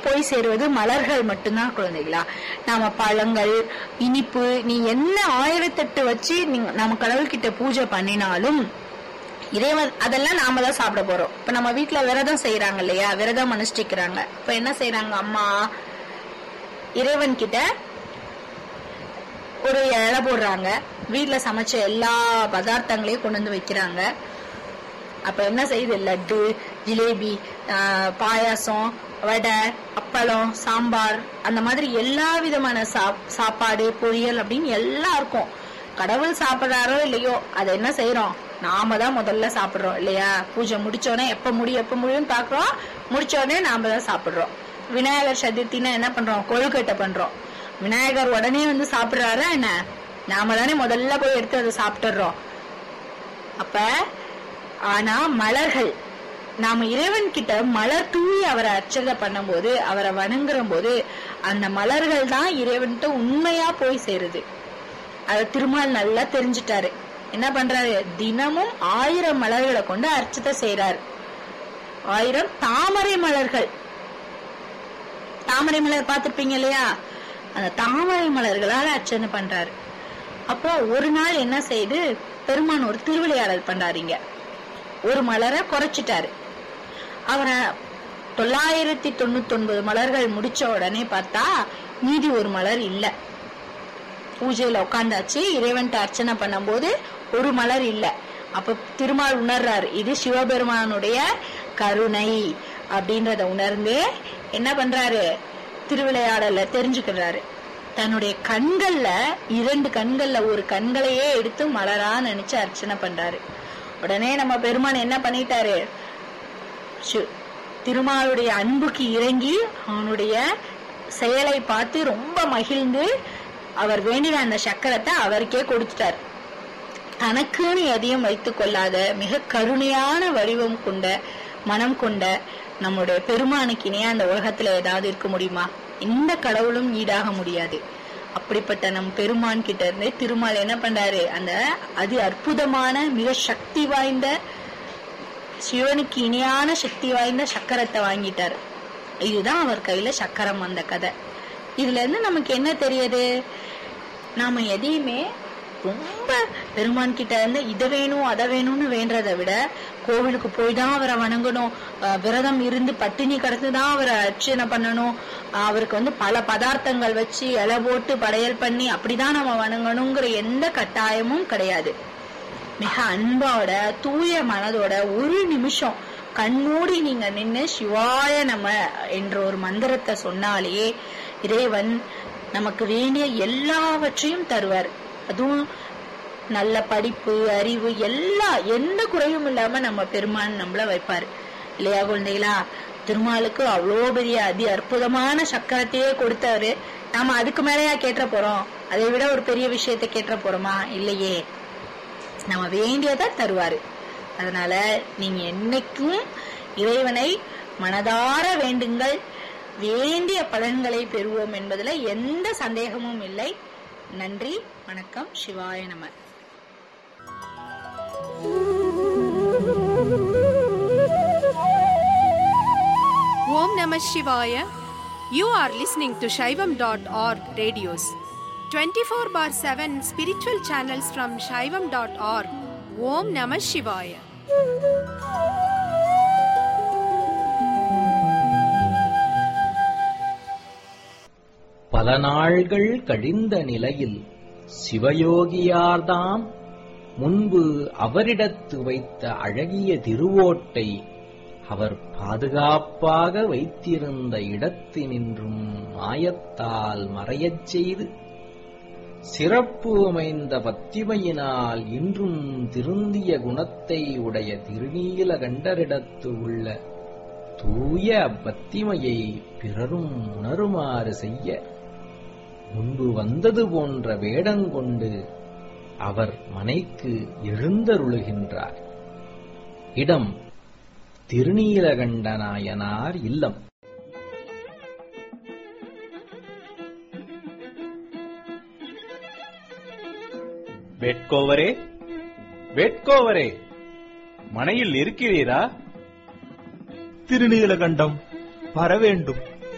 போய் சேருவது மலர்கள் மட்டும்தான் குழந்தைகளா நாம பழங்கள் இனிப்பு நீ என்ன ஆயிரத்தெட்டு வச்சு நீங்க நம்ம கடவுள்கிட்ட பூஜை பண்ணினாலும் இறைவன் அதெல்லாம் நாம தான் சாப்பிட போறோம் இப்ப நம்ம வீட்ல விரதம் செய்யறாங்க இல்லையா விரதம் அனுஷ்டிக்கிறாங்க இப்ப என்ன செய்யறாங்க அம்மா இறைவன் கிட்ட ஒரு இலை போடுறாங்க வீட்ல சமைச்ச எல்லா பதார்த்தங்களையும் கொண்டு வந்து வைக்கிறாங்க அப்ப என்ன செய்யுது லட்டு ஜிலேபி ஆஹ், பாயாசம் வடை அப்பளம் சாம்பார் அந்த மாதிரி எல்லா விதமான சாப்- சாப்பாடு பொரியல் அப்படின்னு எல்லாம் இருக்கும் கடவுள் சாப்பிடுறாரோ இல்லையோ அதை என்ன செய்யறோம் நாம தான் முதல்ல சாப்பிடுறோம் இல்லையா பூஜை முடிச்சோடனே எப்ப முடியும் எப்ப முடியும்னு பாக்குறோம் முடிச்ச உடனே நாம தான் சாப்பிடுறோம் விநாயகர் சதுர்த்தினா என்ன பண்றோம் கொழுக்கட்டை பண்றோம் விநாயகர் உடனே வந்து சாப்பிடுறாரா என்ன நாம தானே முதல்ல போய் எடுத்து அதை சாப்பிட்டுறோம் அப்ப ஆனா மலர்கள் நாம இறைவன் கிட்ட மலர் தூவி அவரை அர்ச்சனை பண்ணும்போது அவரை வணங்குற போது அந்த மலர்கள் தான் இறைவன்கிட்ட உண்மையா போய் சேருது அத திருமால் நல்லா தெரிஞ்சுட்டாரு என்ன பண்றாரு தினமும் ஆயிரம் மலர்களை கொண்டு அர்ச்சனை செய்யறாரு ஆயிரம் தாமரை மலர்கள் தாமரை மலர் பார்த்திருப்பீங்க இல்லையா அந்த தாமரை மலர்களால அர்ச்சனை பண்றாரு அப்போ ஒரு நாள் என்ன செய்து பெருமான் ஒரு திருவிளையாடல் பண்றாருங்க ஒரு மலரை குறைச்சிட்டாரு அவரை தொள்ளாயிரத்தி தொண்ணூத்தி ஒன்பது மலர்கள் முடிச்ச உடனே பார்த்தா மீதி ஒரு மலர் இல்ல பூஜையில உட்காந்தாச்சு இறைவன்ட்ட அர்ச்சனை பண்ணும்போது ஒரு மலர் இல்ல அப்ப திருமால் உணர்றாரு இது சிவபெருமானுடைய கருணை அப்படின்றத உணர்ந்து என்ன பண்றாரு திருவிளையாடல தெரிஞ்சுக்கிறாரு தன்னுடைய கண்கள்ல இரண்டு கண்கள்ல ஒரு கண்களையே எடுத்து மலரா நினைச்சு அர்ச்சனை பண்றாரு உடனே நம்ம பெருமான் என்ன பண்ணிட்டாரு சு- திருமாலுடைய அன்புக்கு இறங்கி அவனுடைய செயலை பார்த்து ரொம்ப மகிழ்ந்து அவர் வேண்டின அந்த சக்கரத்தை அவருக்கே கொடுத்துட்டார் தனக்குன்னு எதையும் வைத்துக் கொள்ளாத மிக கருணையான வடிவம் கொண்ட மனம் கொண்ட நம்முடைய பெருமானுக்கு இணையா அந்த உலகத்துல ஏதாவது இருக்க முடியுமா எந்த கடவுளும் ஈடாக முடியாது அப்படிப்பட்ட நம் பெருமான் கிட்ட இருந்து திருமால் என்ன பண்றாரு அந்த அதி அற்புதமான மிக சக்தி வாய்ந்த சிவனுக்கு இணையான சக்தி வாய்ந்த சக்கரத்தை வாங்கிட்டார் இதுதான் அவர் கையில சக்கரம் வந்த கதை இதுல இருந்து நமக்கு என்ன தெரியுது நாம எதையுமே ரொம்ப பெருமான் கிட்ட இருந்து இதை வேணும் அதை வேணும்னு வேண்டதை விட கோவிலுக்கு போய் தான் அவரை வணங்கணும் அஹ் விரதம் இருந்து பட்டினி கடந்து தான் அவரை அர்ச்சனை பண்ணணும் அஹ் அவருக்கு வந்து பல பதார்த்தங்கள் வச்சு இலை போட்டு படையல் பண்ணி அப்படிதான் நம்ம வணங்கணுங்கிற எந்த கட்டாயமும் கிடையாது மிக அன்போட தூய மனதோட ஒரு நிமிஷம் கண்மூடி நீங்க நின்னு சிவாய நம என்ற ஒரு மந்திரத்தை சொன்னாலே இறைவன் நமக்கு வேண்டிய எல்லாவற்றையும் தருவார் அதுவும் நல்ல படிப்பு அறிவு எல்லா எந்த குறையும் இல்லாம நம்ம பெருமான் நம்மள வைப்பாரு இல்லையா குழந்தைகளா திருமாலுக்கு அவ்வளோ பெரிய அதி அற்புதமான சக்கரத்தையே கொடுத்தாரு நாம அதுக்கு மேலயா கேட்ட போறோம் அதை விட ஒரு பெரிய விஷயத்தை கேட்ட போறோமா இல்லையே நம்ம வேண்டியதை தருவாரு அதனால நீங்க என்னைக்கும் இறைவனை மனதார வேண்டுங்கள் வேண்டிய பலன்களை பெறுவோம் என்பதுல எந்த சந்தேகமும் இல்லை நன்றி வணக்கம் சிவாய நம Om Namah Shivaya. You are listening to Shaivam.org radios. 24 bar 7 spiritual channels from Shaivam.org. Om Namah Shivaya. பல நாள்கள் கழிந்த நிலையில் சிவயோகியார்தாம் முன்பு அவரிடத்து வைத்த அழகிய திருவோட்டை அவர் பாதுகாப்பாக வைத்திருந்த இடத்தினின்றும் மாயத்தால் மறையச் செய்து சிறப்பு அமைந்த பத்திமையினால் இன்றும் திருந்திய குணத்தை உடைய திருநீலகண்டரிடத்து உள்ள தூய பத்திமையை பிறரும் உணருமாறு செய்ய முன்பு வந்தது போன்ற வேடங்கொண்டு அவர் மனைக்கு எழுந்தருளுகின்றார் இடம் திருநீலகண்டநாயனார் இல்லம் வேட்கோவரே வேட்கோவரே மனையில் இருக்கிறீரா திருநீலகண்டம் வரவேண்டும்